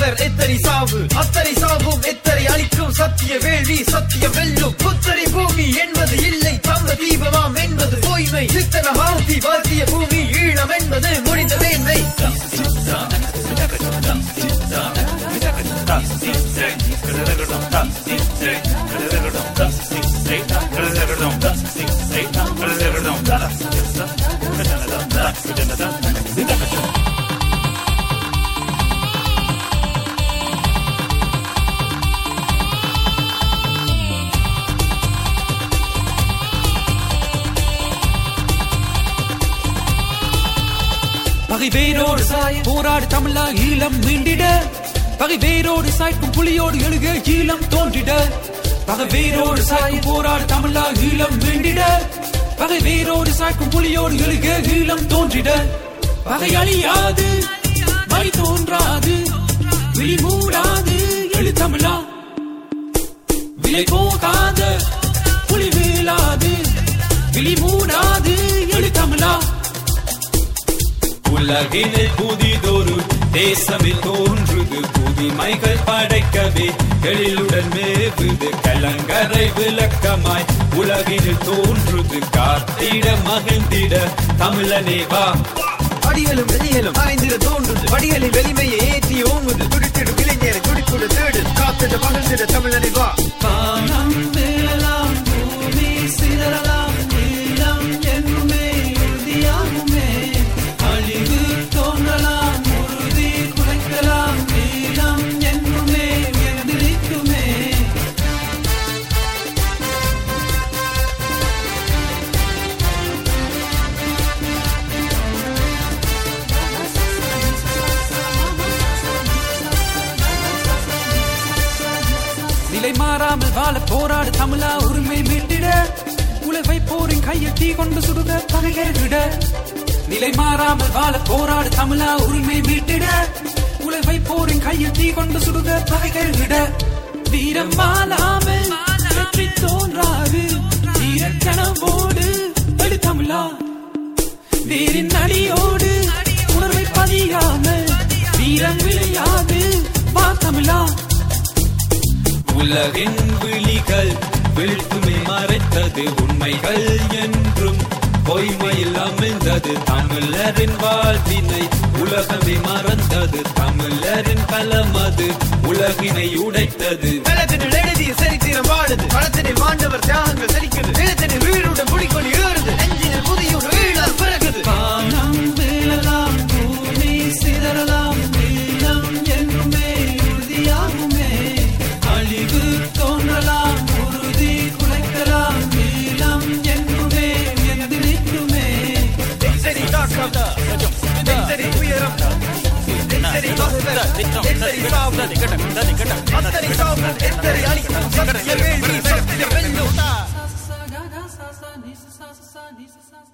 பெயர் எத்தனை சாவு அத்தனை சாவும் எத்தனை அளிக்கும் சத்திய வேள்வி சத்திய வெல்லும் புத்தரை பூமி என்பது இல்லை தங்க தீபமாம் என்பது தூய்மை சித்தன வாழ்த்தி வாழ்த்திய பூமி ஈழம் என்பது முடிந்த மேன்மை பகை வேரோடு சாய போராடு தமிழா ஈழம் மீண்டிட பகை வேரோடு சாய்க்கும் புலியோடு எழுக ஈழம் தோன்றிட பகை வேரோடு சாயும் போராடு தமிழா ஈழம் மீண்டிட பகை வேரோடு சாய்க்கும் புலியோடு எழுக ஈழம் தோன்றிட பகை அழியாது வழி தோன்றாது விழி மூடாது எழு தமிழா விலை போகாத புலி வீழாது விழி மூடாது எழு தமிழா உலகினில் புதிதொரு தேசமில் தோன்றுது புதுமைகள் படைக்கவே எழிலுடன் மேவுது கலங்கரை விளக்கமாய் உலகினில் தோன்றுது காத்திட மகிழ்ந்திட தமிழனே வா அடிகளும் வெளிகளும் அலைந்திட தோன்றுது படிகளில் வெளிமையை ஏற்றி ஓங்குது துடித்திடும் இளைஞரை துடிப்புடு தேடு காத்திட மகிழ்ந்திட தமிழனை வா வானம் வீழலாம், பூமி சிதறலாம், நீளம் என்னுமே உறுதியாகுமே. அழிவு தோன்றலாம், உறுதி குலைக்கலாம், நீளம் என்னுமே எந்திரிக்குமே. நிலை மாறாமல் வாழ போராடு தமிழா உரிமை மீட்டிட உழவை போரின் கையில் தீ கொண்டு சுடுக பகைகள் விட நிலை மாறாமல் வாழ போராடு தமிழா உரிமை மீட்டிட உழவை போரின் கையில் தீ கொண்டு சுடுக பகைகள் விட வீரம் மாறாமல் வெற்றி தோன்றாது வீரக்கனவோடு எடு தமிழா வீரின் அடியோடு உணர்வை பதியாமல் வீரம் விளையாது வா தமிழா உலகின் விழிகள் வீழ்த்துமை மறைத்தது உண்மைகள் என்றும் பொய்மையில் அமைந்தது தமிழரின் வாழ்வினை உலகமே மறந்தது தமிழரின் களமது உலகினை உடைத்தது களத்தினில் எழுதிய சரித்திரம் வாழுது களத்தினில் மாண்டவர் தியாகங்கள் செழிக்குது நிலத்தினில் வீடுடன் குடிக்கொண்டு ஏறுது நெஞ்சினில் புதிய ஒரு ஈழம் பிறகுது வானம் வீழலாம், பூமி சிதறலாம், நீளம் என்றுமே உறுதியாகுமே. அழிவு தோன்றலாம், உறுதி குலைக்கலாம், நீளம் என்றுமே எந்திரிக்குமே. நெஞ்சரி தாக்கம் நெஞ்சரி உயரம் நெஞ்சரி மகதர் நெஞ்சரி சாவு அத்தனை சாவு எத்தனை அழிக்கும் சத்திய வேள்வி சத்திய வெல்லும் Sa sa ga ga sa sa ni sa sa sa sa ni sa sa sa